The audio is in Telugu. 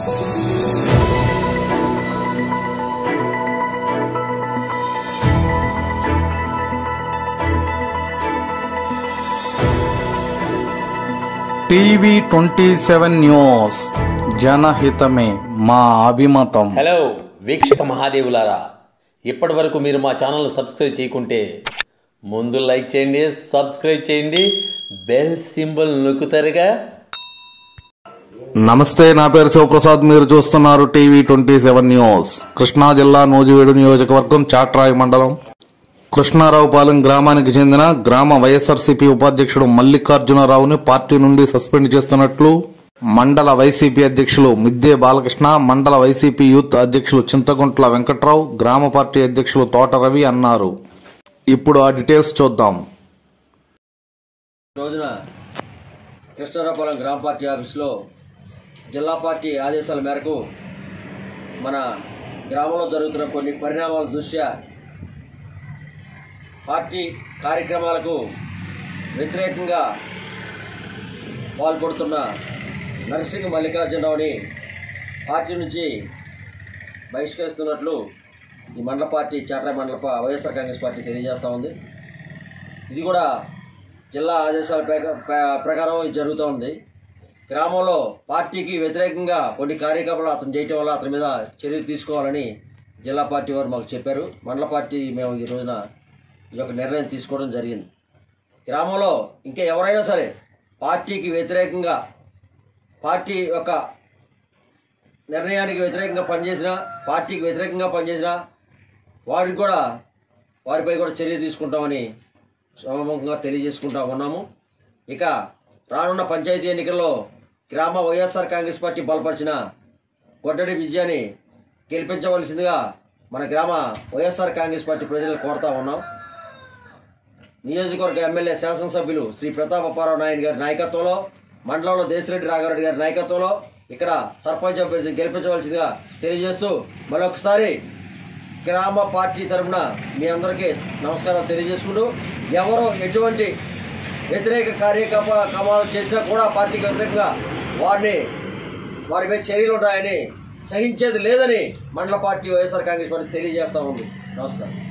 టీవీ ట్వంటీ సెవెన్ న్యూస్ జనహితమే మా అభిమతం హలో వీక్షక మహాదేవులారా ఇప్పటి వరకు మీరు మా ఛానల్ సబ్స్క్రైబ్ చేయకుంటే ముందు లైక్ చేయండి సబ్స్క్రైబ్ చేయండి బెల్ సింబల్ నొక్కుతారుగా నమస్తే నా పేరు శివప్రసాద్ మీరు చూస్తున్నారు TV twenty seven news Krishna జిల్లా నూజివీడు నియోజకవర్గం చాట్రాయి మండలం కృష్ణారావుపాలెం గ్రామానికి చెందిన గ్రామ వైఎస్ఆర్సీపీ ఉపాధ్యక్షుడు మల్లికార్జునరావుని పార్టీ నుండి సస్పెండ్ చేస్తున్నట్లు మండల వైసీపీ అధ్యక్షులు మిద్దే బాలకృష్ణ మండల వైసీపీ యూత్ అధ్యక్షులు చింతగుంట్ల వెంకట్రావు గ్రామ పార్టీ అధ్యక్షులు తోట రవి అన్నారు ఇప్పుడు ఆ డీటెయిల్స్ చూద్దాం రోజున కృష్ణారావుపాలెం గ్రామ పార్టీ ఆఫీసులో జిల్లా పార్టీ ఆదేశాల మేరకు మన గ్రామంలో జరుగుతున్న కొన్ని పరిణామాల దృష్ట్యా పార్టీ కార్యక్రమాలకు వ్యతిరేకంగా పాల్పడుతున్న నరసింహ మల్లికార్జునరావుని పార్టీ నుంచి బహిష్కరిస్తున్నట్లు ఈ మండల పార్టీ చాట్రా మండల పా- వైఎస్ఆర్ కాంగ్రెస్ పార్టీ తెలియజేస్తూ ఉంది ఇది కూడా జిల్లా ఆదేశాల ప్రక- ప్ర- ప్రకారం ఇది జరుగుతూ ఉంది గ్రామంలో పార్టీకి వ్యతిరేకంగా కొన్ని కార్యకలాపాలు అతను చేయటం వల్ల అతని మీద చర్యలు తీసుకోవాలని జిల్లా పార్టీ వారు మాకు చెప్పారు మండల పార్టీ మేము ఈ రోజున ఈ యొక్క నిర్ణయం తీసుకోవడం జరిగింది గ్రామంలో ఇంకా ఎవరైనా సరే పార్టీకి వ్యతిరేకంగా పార్టీ యొక్క నిర్ణయానికి వ్యతిరేకంగా పనిచేసినా పార్టీకి వ్యతిరేకంగా పనిచేసినా వారికి కూడా వారిపై కూడా చర్య తీసుకుంటామని సమముఖంగా తెలియజేసుకుంటా ఉన్నాము ఇక రానున్న పంచాయతీ ఎన్నికల్లో గ్రామ వైఎస్ఆర్ కాంగ్రెస్ పార్టీ బలపరిచిన గొడ్డడి విజయాన్ని గెలిపించవలసిందిగా మన గ్రామ వైఎస్ఆర్ కాంగ్రెస్ పార్టీ ప్రజలు కోరుతా ఉన్నాం నియోజకవర్గ ఎమ్మెల్యే శాసనసభ్యులు శ్రీ ప్రతాప్ అప్పారావు నాయన్ గారి నాయకత్వంలో మండలంలో దేశిరెడ్డి రాఘవరెడ్డి గారి నాయకత్వంలో ఇక్కడ సర్పంచ్ అభ్యర్థిని గెలిపించవలసిందిగా తెలియజేస్తూ మరొకసారి గ్రామ పార్టీ తరఫున మీ అందరికీ నమస్కారం తెలియజేసుకుంటూ ఎవరు ఎటువంటి వ్యతిరేక కార్యకలాపాలు చేసినా కూడా పార్టీకి వ్యతిరేకంగా వారిని వారి మీద చర్యలు ఉన్నాయని సహించేది లేదని మండల పార్టీ వైఎస్ఆర్ కాంగ్రెస్ పార్టీ తెలియజేస్తా ఉంది నమస్కారం